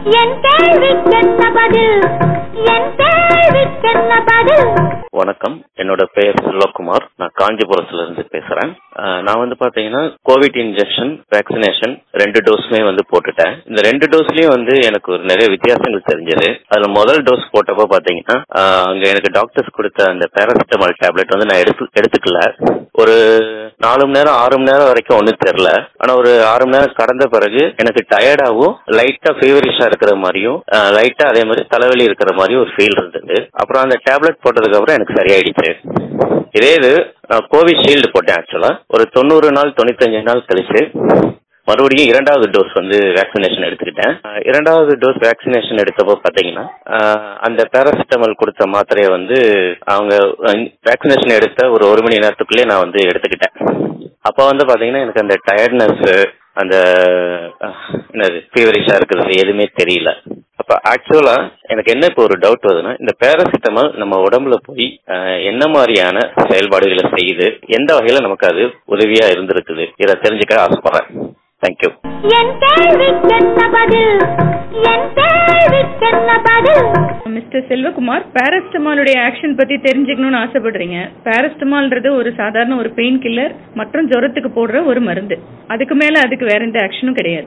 என் கேள்விக்கென்ன பதில் என் கேள்விக்கென்ன பதில் வணக்கம் என்னோட பெயர் செல்வகுமார் நான் காஞ்சிபுரத்துல இருந்து பேசுறேன் அஹ், நான் வந்து பாத்தீங்கன்னா கோவிட் இன்ஜெக்ஷன் வேக்சினேஷன் ரெண்டு டோஸுமே வந்து போட்டுட்டேன் இந்த ரெண்டு டோஸ்லயும் வந்து எனக்கு ஒரு நிறைய வித்தியாசங்கள் தெரிஞ்சது அதுல முதல் டோஸ் போட்டப்போ பாத்தீங்கன்னா அஹ், அங்க எனக்கு டாக்டர்ஸ் கொடுத்த அந்த பேராசிட்டமால் டேப்லெட் வந்து நான் எடுத்து எடுத்துக்கல ஒரு நாலு மணி நேரம் ஆறு மணி நேரம் வரைக்கும் ஒன்றும் தெரியல ஆனா ஒரு ஆறு மணி நேரம் கடந்த பிறகு எனக்கு டயர்டாகவும் லைட்டா ஃபீவரிஷா இருக்கிற மாதிரியும் லைட்டா அதே மாதிரி தலைவலி இருக்கிற மாதிரியும் ஒரு ஃபீல் இருந்தது அப்புறம் அந்த டேப்லெட் போட்டதுக்கு அப்புறம் எனக்கு சரியாயிடுச்சு இதே இது நான் கோவிஷீல்டு போட்டேன் ஆக்சுவலா ஒரு தொண்ணூறு நாள் தொண்ணூத்தஞ்சு நாள் கழிச்சு மறுபடியும் இரண்டாவது டோஸ் வந்து வேக்சினேஷன் எடுத்துக்கிட்டேன் அஹ் இரண்டாவது டோஸ் வேக்சினேஷன் எடுத்தப்போ பார்த்தீங்கன்னா அஹ் அந்த பேராசிட்டமால் கொடுத்த மாத்திரையை வந்து அவங்க வேக்சினேஷன் எடுத்த ஒரு ஒரு மணி நேரத்துக்குள்ளே நான் வந்து எடுத்துக்கிட்டேன் அப்போ வந்து பார்த்தீங்கன்னா எனக்கு அந்த டயர்ட்னஸ் அந்த அஹ், என்னது ஃபீவரிஷா இருக்கிறது எதுவுமே தெரியல அப்ப ஆக்சுவலா எனக்கு என்ன இப்போ ஒரு டவுட் வருதுன்னா இந்த பேராசிட்டமால் நம்ம உடம்புல போய் அஹ், என்ன மாதிரியான செயல்பாடுகளை செய்யுது எந்த வகையில நமக்கு அது உதவியா இருந்திருக்குது இதை தெரிஞ்சுக்க ஆசைப்படுறேன் தேங்க்யூ என் கேள்விக்கென்ன பதில் என் கேள்விக்கென்ன பதில் மிஸ்டர் செல்வகுமார் பாராஸ்டமாலுடைய ஆக்ஷன் பத்தி தெரிஞ்சுக்கணும்னு ஆசைப்படுறீங்க பாராஸ்டமால்ன்றது ஒரு சாதாரண ஒரு பெயின் கில்லர் மற்றும் ஜுரத்துக்கு போடுற ஒரு மருந்து அதுக்கு மேல அதுக்கு வேற எந்த ஆக்ஷனும் கிடையாது